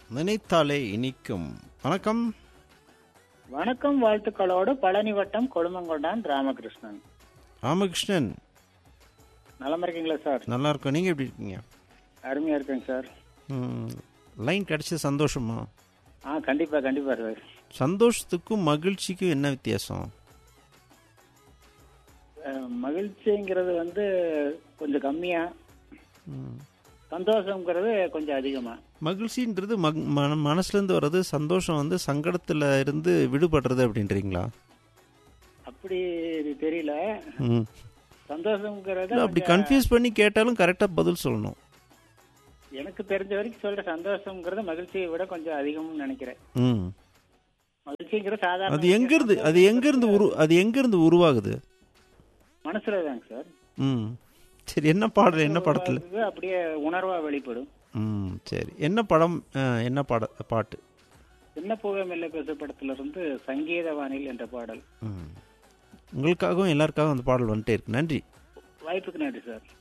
நினைத்தாலே இனிக்கும் வணக்கம் வணக்கம் வாழ்த்துக்களோடு பழனி வட்டம் கொழுமங்கொண்டான் ராமகிருஷ்ணன் ராமகிருஷ்ணன் நலமா இருக்கீங்களா சார் நல்லா இருக்கோம் நீங்கள் எப்படி இருக்கீங்க அருமையா இருக்கேங்க சார் ம், லைன் கிடைச்ச சந்தோஷமா ஆ கண்டிப்பா கண்டிப்பா சார் சந்தோஷத்துக்கும் மகிழ்ச்சிக்கும் என்ன வித்தியாசம் அஹ், மகிழ்ச்சிங்கிறது வந்து கொஞ்சம் கம்மியா ம். சந்தோஷங்கிறது கொஞ்சம் அதிகமா மகிழ்ச்சின்றது மக் மன மனசுலேருந்து வர்றது சந்தோஷம் வந்து சங்கடத்தில் இருந்து விடுபடுறது அப்படின்றீங்களா அப்படி தெரியல ம் சந்தோஷங்கிறது இல்லை அப்படி கொஞ்சம் கன்ஃபியூஸ் பண்ணி கேட்டாலும் கரெக்டாக பதில் சொல்லணும் எனக்கு தெரிஞ்ச வரைக்கும் சொல்ற சந்தோஷங்கிறது மகிழ்ச்சியை விட கொஞ்சம் அதிகம்னு நினைக்கிறேன் ம் மகிழ்ச்சிங்கிறது சாதாரண அது எங்கேருந்து அது எங்கேருந்து உரு அது எங்கேருந்து உருவாகுது மனசுல தாங்க சார் ம் சரி என்ன பாடல் என்ன படத்தில் அது அப்படியே உணர்வா வெளிப்படும் ம் சரி என்ன படம் அஹ், என்ன பாட பாட்டு சின்ன பூவே மெல்ல பேச படத்துல இருந்து சங்கீத வானில் என்ற பாடல் ம் உங்களுக்காகவும் எல்லாருக்காகவும் அந்த பாடல் வந்துட்டே இருக்கு நன்றி வாய்ப்புக்கு நன்றி சார்